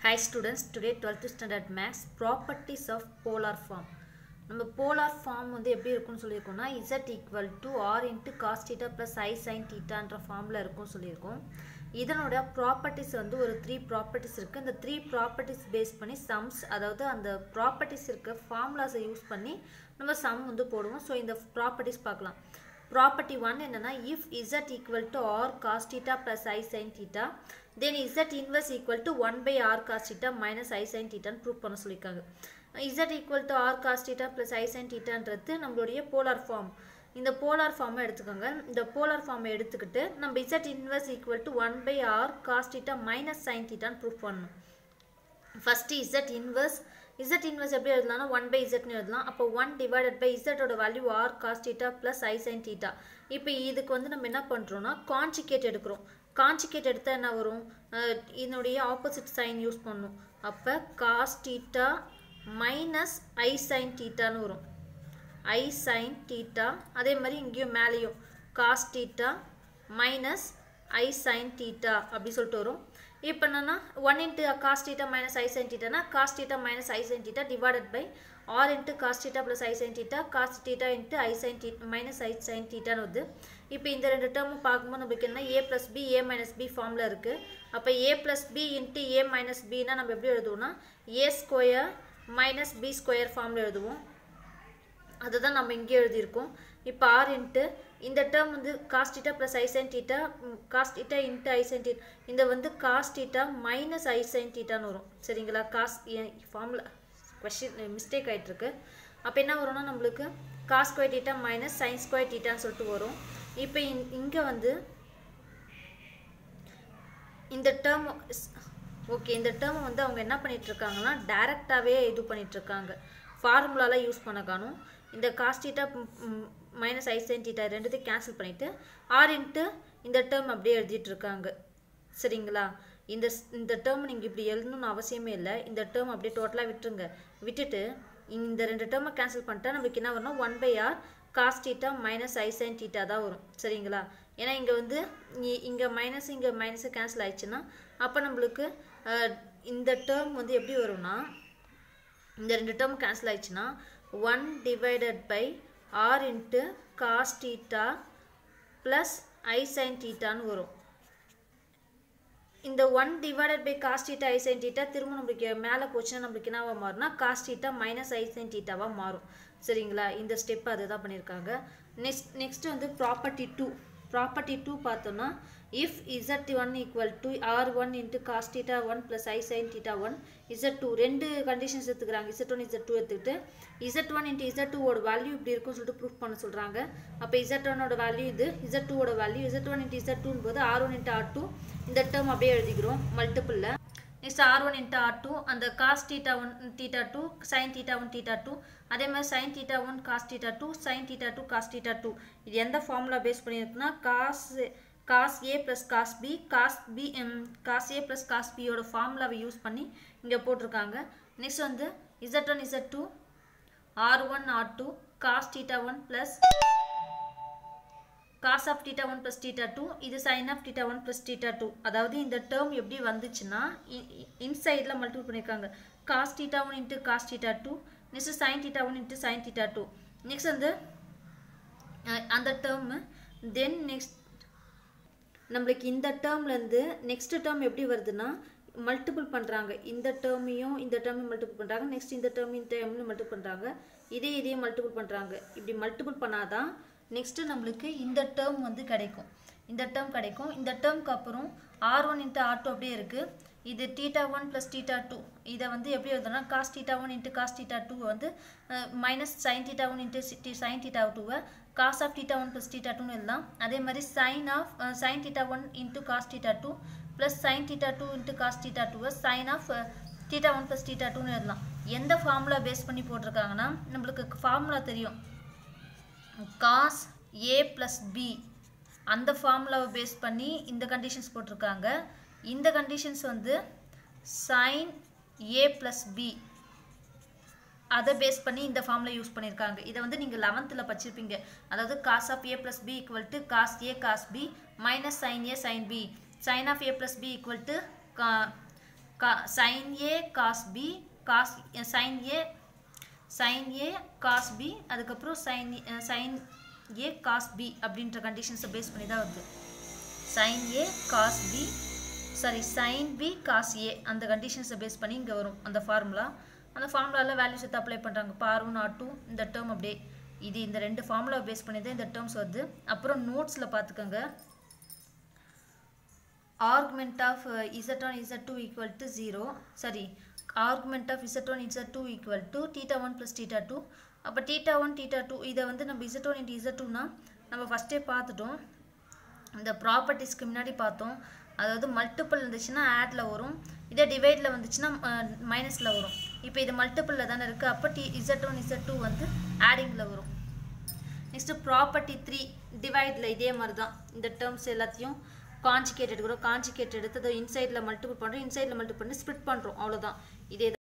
Hi students, today 12th standard maths properties of polar form. நம்ம polar form வந்து எப்படி இருக்கும்னு சொல்லியிருக்கோம்னா Z equal to R into cos theta plus I sine டீட்டான்ற ஃபார்மில் இருக்கும்னு சொல்லியிருக்கோம் இதனோட ப்ராப்பர்ட்டிஸ் வந்து ஒரு த்ரீ ப்ராப்பர்ட்டிஸ் இருக்குது இந்த த்ரீ ப்ராப்பர்ட்டிஸ் பேஸ் பண்ணி சம்ஸ் அதாவது அந்த ப்ராப்பர்ட்டிஸ் இருக்க ஃபார்முலாஸை யூஸ் பண்ணி நம்ம சம் வந்து போடுவோம் ஸோ இந்த ப்ராப்பர்ட்டிஸ் பார்க்கலாம் ப்ராப்பர்ட்டி ஒன் என்னன்னா if Z equal to R cos theta plus I sine theta then Z inverse equal to one by R cos theta minus I sine டீட்டான்னு prove பண்ண சொல்லியிருக்காங்க Z equal to R cos theta plus I sine டீட்டான்றது நம்மளுடைய polar form இந்த polar ஃபார்மை எடுத்துக்கோங்க இந்த polar ஃபார்மை எடுத்துக்கிட்டு நம்ம Z inverse equal to one by R cos theta minus sine டீட்டான்னு ப்ரூவ் பண்ணணும் first Z inverse Z inverse எப்படி எழுதலாம்னா ஒன் பை இசட்னு எழுதலாம் அப்போ ஒன் டிவைடட் பை இசட்டோட value R cos theta plus I sine theta இப்போ இதுக்கு வந்து நம்ம என்ன பண்ணுறோம்னா கான்சிகேட் எடுக்கிறோம் கான்சிகேட் எடுத்தால் என்ன வரும் இதனுடைய ஆப்போசிட் சைன் யூஸ் பண்ணணும் அப்போ cos theta minus I sine டீட்டான்னு வரும் ஐ சைன் டீட்டா அதே மாதிரி இங்கேயும் மேலேயும் cos theta minus I sine theta அப்படி சொல்லிட்டு வரும் இப்போ என்னன்னா one into cos theta minus I sine டீட்டானா cos theta minus I sine theta divided by R into cos theta plus I sine theta cos theta into I sine theta minus I sine டீட்டான்னு வருது இப்போ இந்த ரெண்டு டேர்மும் பார்க்கும்போது நமக்கு என்ன A plus B A minus B ஃபார்மில் இருக்குது அப்போ A plus B into A minus பின்னா நம்ம எப்படி எழுதுவோம்னா A square minus B square ஃபார்மில் எழுதுவோம் அதுதான் நம்ம இங்கே எழுதியிருக்கோம் இப்போ ஆர் இன்ட்டு இந்த டேர்ம் வந்து cos theta plus I sine theta cos theta into I sine theta இந்த வந்து காஸ் டீட்டா மைனஸ் ஐசைன் டீட்டான்னு வரும் சரிங்களா காஸ் ஃபார்மில் கொஷின் மிஸ்டேக் ஆகிட்டுருக்கு அப்போ என்ன வரும்னா நம்மளுக்கு cos square theta minus sine square டீட்டான்னு சொல்லிட்டு வரும் இப்போ இங்கே வந்து இந்த டேர்ம் ஓகே இந்த டேர்மை வந்து அவங்க என்ன பண்ணிகிட்ருக்காங்கன்னா டேரெக்டாகவே இது பண்ணிகிட்ருக்காங்க ஃபார்முலாலாம் யூஸ் பண்ண காணும் இந்த cos theta minus I sine theta ரெண்டுத்தையும் கேன்சல் பண்ணிவிட்டு ஆர் இன்ட்டு இந்த டேர்ம் அப்படியே எழுதிட்டு இருக்காங்க சரிங்களா இந்த இந்த டேர்ம் நீங்கள் இப்படி எழுதணும்னு அவசியமே இல்லை இந்த டேர்ம் அப்படியே டோட்டலாக விட்டுருங்க விட்டுட்டு இந்த ரெண்டு டேர்மை கேன்சல் பண்ணிட்டா நம்மளுக்கு என்ன வரணும் one by R cos theta minus I sine theta தான் வரும் சரிங்களா ஏன்னா இங்கே வந்து இங்கே மைனஸ் இங்கே மைனஸை கேன்சல் ஆயிடுச்சுன்னா அப்போ நம்மளுக்கு இந்த டேர்ம் வந்து எப்படி வரும்னா இந்த ரெண்டு டேர்ம் கேன்சல் ஆயிடுச்சுன்னா one divided by R into cos theta plus I sine டீட்டான்னு வரும் இந்த one divided by cos theta I sine theta திரும்ப நம்மளுக்கு மேலே போச்சுன்னா நம்மளுக்கு என்னவா மாறும்னா cos theta minus I sine டீட்டாவாக மாறும் சரிங்களா இந்த ஸ்டெப் அதுதான் பண்ணியிருக்காங்க நெக்ஸ்ட் நெக்ஸ்ட் வந்து ப்ராப்பர்ட்டி டூ ப்ராப்பர்ட்டி டூ பார்த்தோம்னா if Z one equal to R one into cos theta one plus I sine theta one Z two ரெண்டு கண்டிஷன்ஸ் எடுத்துக்கிறாங்க இசட் ஒன் இசட் டூ எடுத்துக்கிட்டு இசட் ஒன் இன்ட்டு இசட் டூவோட value இப்படி இருக்கும்னு சொல்லிட்டு proof பண்ண சொல்கிறாங்க அப்போ இசட் ஒனோட வேல்யூ இது இசட் டூவோட வேல்யூ இசட் ஒன் இன்ட்டு இசட் டூன் போது R one into R two இந்த டேர்ம் அப்படியே எழுதிக்கிறோம் மல்டிப்பிளில் next R one into R two அந்த cos theta one theta two sine theta one theta two அதே மாதிரி sine theta one cos theta two sine theta two cos theta two இது எந்த formula base பண்ணியிருக்குன்னா cos cos A plus cos B cos B cos A plus cos பியோட ஃபார்முலாவை use பண்ணி இங்கே போட்டிருக்காங்க நெக்ஸ்ட் வந்து Z one Z two R one R two cos theta one plus cos of theta one plus theta two இது sine of theta one plus theta two அதாவது இந்த டேர்ம் எப்படி வந்துச்சுன்னா இன்சைடில் மல்டிபிள் பண்ணியிருக்காங்க cos theta one into cos theta two next sine theta one into sine theta two next வந்து அந்த டேர்மு தென் நெக்ஸ்ட் நம்மளுக்கு இந்த டேர்ம்லேருந்து நெக்ஸ்ட் டேர்ம் எப்படி வருதுன்னா மல்டிபிள் பண்ணுறாங்க இந்த டேர்மையும் இந்த டேர்மையும் மல்டிபிள் பண்ணுறாங்க நெக்ஸ்ட் இந்த டேர்ம் இந்த டேர்மையும் மல்டிபிள் பண்ணுறாங்க இதே இதையும் மல்டிபிள் பண்ணுறாங்க இப்படி மல்டிபிள் பண்ணாதான் நெக்ஸ்ட்டு நம்மளுக்கு இந்த டேர்ம் வந்து கிடைக்கும் இந்த டேர்ம் கிடைக்கும் இந்த டேர்ம்க்கு அப்புறம் R one into R two அப்படியே இருக்குது இது theta one plus theta two இதை வந்து எப்படி எழுதுனா cos theta one into cos theta two வந்து minus sine theta one into sine theta டூவை cos of theta one plus theta டூன்னு எழுதலாம் அதே மாதிரி sine of sine theta one into cos theta two plus sine theta two into cos theta டூவை sine of theta one plus theta டூன்னு எழுதலாம் எந்த formula base பண்ணி போட்டிருக்காங்கன்னா நம்மளுக்கு ஃபார்முலா தெரியும் காஸ் ஏ ப்ளஸ் பி அந்த ஃபார்முலாவை பேஸ் பண்ணி இந்த கண்டிஷன்ஸ் போட்டிருக்காங்க இந்த கண்டிஷன்ஸ் வந்து சைன் ஏ ப்ளஸ் பி அதை பேஸ் பண்ணி இந்த ஃபார்மில் யூஸ் பண்ணியிருக்காங்க இதை வந்து நீங்கள் லெவன்த்தில் படிச்சிருப்பீங்க அதாவது cos of A plus B equal to cos A cos B minus sine A sine B sine of A plus B equal to cos sine A cos B cos sine A sine A cos B அதுக்கப்புறம் sine sine A cos B அப்படின்ற கண்டிஷன்ஸை base பண்ணி தான் வருது sine A cos B sorry sine B cos A அந்த கண்டிஷன்ஸை base பண்ணி இங்கே வரும் அந்த ஃபார்முலா அந்த ஃபார்முலாவில் வேல்யூஸ் எடுத்து அப்ளை பண்ணுறாங்க பாரும் நாட்டும் இந்த டேர்ம் அப்படியே இது இந்த ரெண்டு ஃபார்முலா பேஸ் பண்ணி தான் இந்த டேர்ம்ஸ் வருது அப்புறம் நோட்ஸில் பார்த்துக்கோங்க argument of uh, z1 z2 equal to 0 sorry argument of z1 z2 equal to theta 1 plus theta 2 அப்போ theta 1 theta 2 இதை வந்து நம்ம z1 into z2னா நம்ம ஃபஸ்ட்டே பார்த்துட்டோம் இந்த ப்ராப்பர்ட்டிஸ்க்கு முன்னாடி பார்த்தோம் அதாவது மல்டிபிள் இருந்துச்சுன்னா ஆட்ல வரும் இதே டிவைடில் வந்துச்சுன்னா மைனஸில் வரும் இப்போ இது மல்டிபிளில் தானே இருக்குது அப்போ D Z one Z two வந்து ஆடிங்கில் வரும் நெக்ஸ்ட்டு ப்ராப்பர்ட்டி த்ரீ டிவைடில் இதே மாதிரி தான் இந்த டேர்ம்ஸ் எல்லாத்தையும் காஞ்சிகேட் எடுக்கிறோம் காஞ்சிகேட் எடுத்து அதை இன்சைடில் மல்டிபிள் பண்ணுறோம் இன்சைடில் மல்டிபிள் பண்ணி ஸ்ப்ளிட் பண்ணுறோம் அவ்வளோதான் இதே